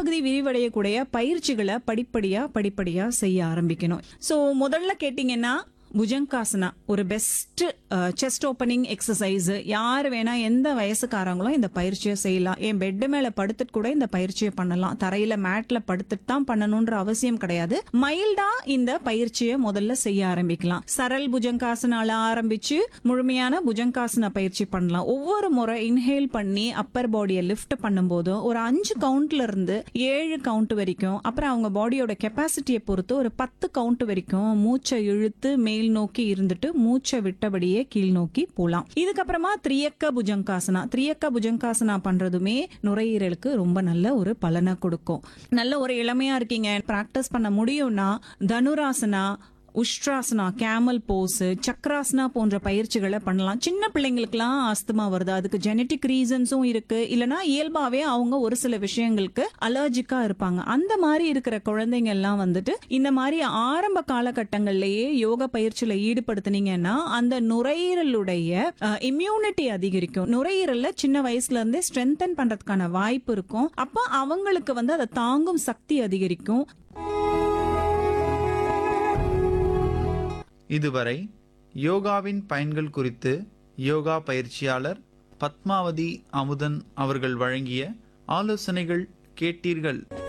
பகுதி விரிவடையக்கூடிய பயிற்சிகளை படிப்படியா படிப்படியா செய்ய ஆரம்பிக்கணும் சோ முதல்ல கேட்டீங்கன்னா புஜங்காசனா ஒரு பெஸ்ட் செஸ்ட் ஓப்பனிங் எக்ஸசைஸ் யார் வேணா எந்த வயசுக்காரங்களும் இந்த பயிற்சியை செய்யலாம் என் பெட் மேல படுத்துட்டு கூட இந்த பயிற்சியை பண்ணலாம் தரையில மேட்ல படுத்துட்டு தான் பண்ணணும்ன்ற அவசியம் கிடையாது மைல்டா இந்த பயிற்சியை முதல்ல செய்ய ஆரம்பிக்கலாம் சரல் புஜங்காசனால ஆரம்பிச்சு முழுமையான புஜங்காசன பயிற்சி பண்ணலாம் ஒவ்வொரு முறை இன்ஹேல் பண்ணி அப்பர் பாடியை லிஃப்ட் பண்ணும்போது ஒரு அஞ்சு கவுண்ட்ல இருந்து ஏழு கவுண்ட் வரைக்கும் அப்புறம் அவங்க பாடியோட கெப்பாசிட்டியை பொறுத்து ஒரு பத்து கவுண்ட் வரைக்கும் மூச்சை இழுத்து மேல் நோக்கி இருந்துட்டு மூச்சை விட்டபடியே கீழ் நோக்கி போலாம் இதுக்கப்புறமா திரியக்க புஜங்காசனா திரியக்க புஜங்காசனா பண்றதுமே நுரையீரலுக்கு ரொம்ப நல்ல ஒரு பலனை கொடுக்கும் நல்ல ஒரு இளமையா இருக்கீங்க பிராக்டிஸ் பண்ண முடியும்னா தனுராசனா உஷ்ட்ராசனா கேமல் போஸ் சக்ராசனா போன்ற பயிற்சிகளை பண்ணலாம் சின்ன பிள்ளைங்களுக்குலாம் ஆஸ்துமா வருது அதுக்கு ஜெனட்டிக் ரீசன்ஸும் இருக்கு இல்லனா இயல்பாவே அவங்க ஒரு சில விஷயங்களுக்கு அலர்ஜிக்கா இருப்பாங்க அந்த மாதிரி இருக்கிற குழந்தைங்க எல்லாம் வந்துட்டு இந்த மாதிரி ஆரம்ப காலகட்டங்கள்லயே யோக பயிற்சியில ஈடுபடுத்துனீங்கன்னா அந்த நுரையீரலுடைய இம்யூனிட்டி அதிகரிக்கும் நுரையீரல்ல சின்ன வயசுல இருந்தே ஸ்ட்ரென்தன் பண்றதுக்கான வாய்ப்பு இருக்கும் அப்ப அவங்களுக்கு வந்து அதை தாங்கும் சக்தி அதிகரிக்கும் இதுவரை யோகாவின் பயன்கள் குறித்து யோகா பயிற்சியாளர் பத்மாவதி அமுதன் அவர்கள் வழங்கிய ஆலோசனைகள் கேட்டீர்கள்